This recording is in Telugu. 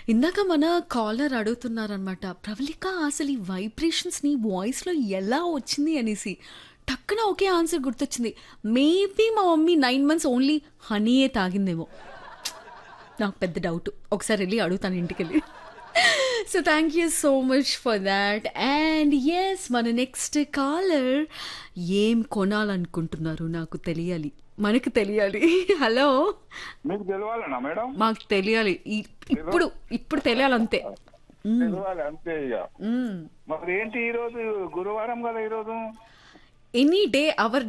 ఇందాక మన కాలర్ అడుగుతున్నారనమాట ప్రవళిక అసలు ఈ వైబ్రేషన్స్ని వాయిస్లో ఎలా వచ్చింది అనేసి టక్కున ఒకే ఆన్సర్ గుర్తొచ్చింది మేబీ మా మమ్మీ నైన్ మంత్స్ ఓన్లీ హనీయే తాగిందేమో నాకు పెద్ద డౌట్ ఒకసారి వెళ్ళి అడుగుతాను ఇంటికి వెళ్ళి so thank you so much for that and yes మన నెక్స్ట్ కాలర్ ఏం కొనాలనుకుంటున్నారు నాకు తెలియాలి మనకు తెలియాలి హలో మీకు తెలవాలనా మేడం మాకు తెలియాలి ఈ- ఇప్పుడు ఇప్పుడు తెలియాలంతే తెలవాలి అంతే ఇక మ్మ్. మరి ఏంటి ఈ రోజు గురువారం కదా ఈ రోజు ఎనీ డే అవర్